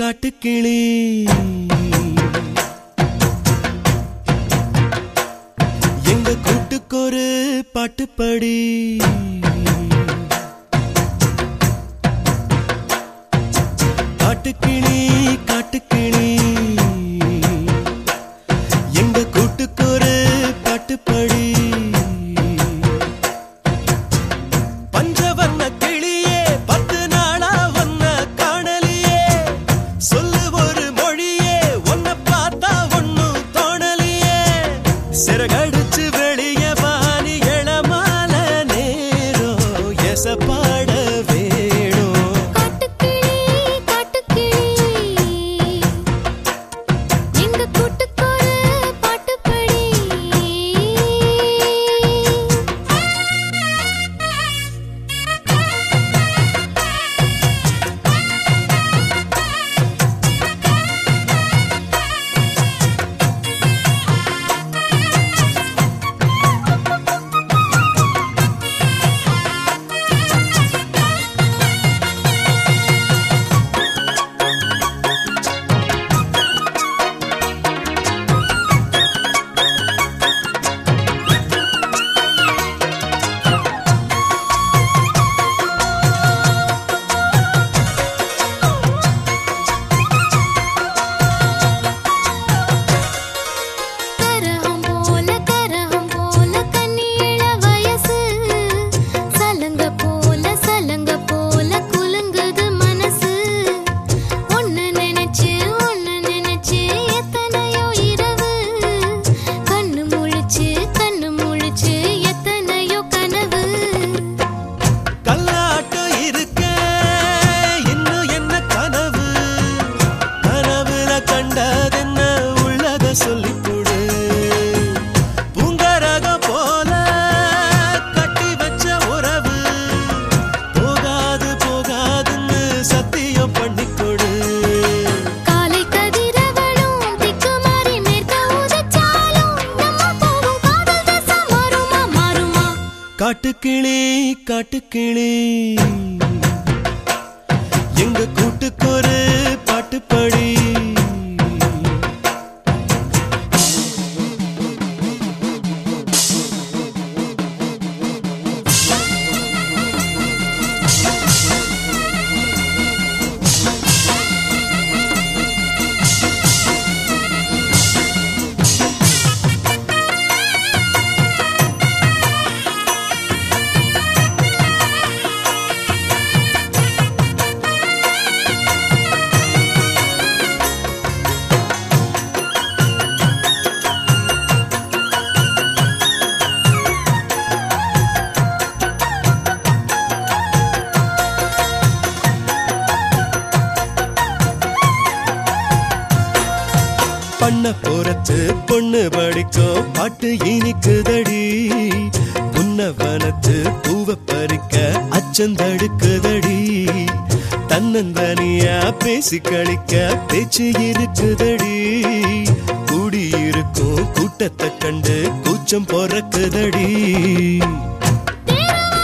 காட்டுக்கிளி எங்க கூட்டுக்கொரு பாட்டுப்படி காட்டுக்கிளி காட்டுக்கிளி எங்க கூட்டுக்கொரு பாட்டுப்படி பஞ்சவர்ண கிளியே பத்து நாளா ஒன்ன காணலியே சொல்லு ஒரு மொழியே உன்னை பார்த்தா ஒண்ணும் தோணலியே சிறகடிச்சு வெளிய பாணி எழமால நேரம் எசப்பாட வேணும் காட்டுக்கிளி காட்டுக்கிளி எங்க கூட்டுக்கொரு பாட்டுப்படி கரகம் போல கரகம் போல கண்ணீள வயசு சலங்க போல சலங்க போல குலுங்குது மனசு ஒன்னு நினைச்சு ஒன்னு நினைச்சு எத்தனையோ இரவு கண்ணு முழிச்சு கண்ணு முழிச்சு எத்தனையோ கனவு கல்லாட்டம் இருக்க இன்னும் என்ன கனவு கனவுல கண்டதென்ன உள்ளத சொல்லிக் கொடு பூங்கரகம் போல கட்டி வச்ச உறவு போகாது போகாதுன்னு சத்தியம் பண்ணிக் கொடு காலை கதிரவனும் திக்குமாறி மேற்க உதிச்சாலும் நம்ம போகும் காதல் தசை மாறுமா மாறுமா காட்டுக்கிளி காட்டுக்கிளி எங்க கூட்டுக்கொரு பாட்டுப்படி பண்ண போறச்சு பொண்ணு படிக்கும் பாட்டு இனிக்குதடி புன்னவனத்து பூவ பறிக்க அச்சந்தடுக்குதடி தன்னந்தனியா பேசி கழிக்க பேச்சு இருக்குதடி கூடி இருக்கும் கூட்டத்தை கண்டு கூச்சம் பொறக்குதடி